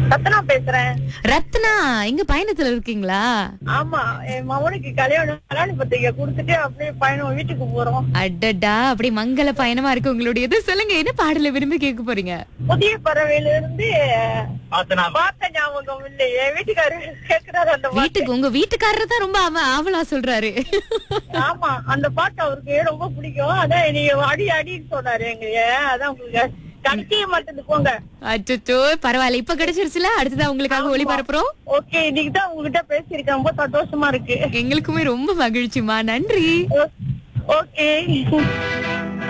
ரத்னா பேசுறேன் ரத்னா எங்க பயணத்துல இருக்கீங்களா ஆமா என் மகனுக்கு கல்யாணம் கல்யாண பத்திரிக்கை கொடுத்துட்டு அப்படியே பயணம் வீட்டுக்கு போறோம் அடடா அப்படி மங்கள பயணமா இருக்கு உங்களுடையது சொல்லுங்க என்ன பாடல விரும்பி கேட்க போறீங்க புதிய பறவையில இருந்து பார்த்த ஞாபகம் இல்லையே வீட்டுக்காரர் கேக்குறாரு அந்த பாட்டு வீட்டுக்கு உங்க வீட்டுக்காரர் தான் ரொம்ப அவ ஆவலா சொல்றாரு ஆமா அந்த பாட்டு அவருக்கு ரொம்ப பிடிக்கும் அதான் நீங்க அடி அடின்னு சொன்னாரு எங்க அதான் உங்களுக்கு கடைசிய மட்டும் போங்க அச்சோ பரவாயில்ல இப்ப கிடைச்சிருச்சுல அடுத்ததான் உங்களுக்காக ஒளிபரப்புறோம் ஓகே இன்னைக்கு தான் உங்ககிட்ட பேசியிருக்கேன் ரொம்ப சந்தோஷமா இருக்கு எங்களுக்குமே ரொம்ப மகிழ்ச்சிமா நன்றி ஓகே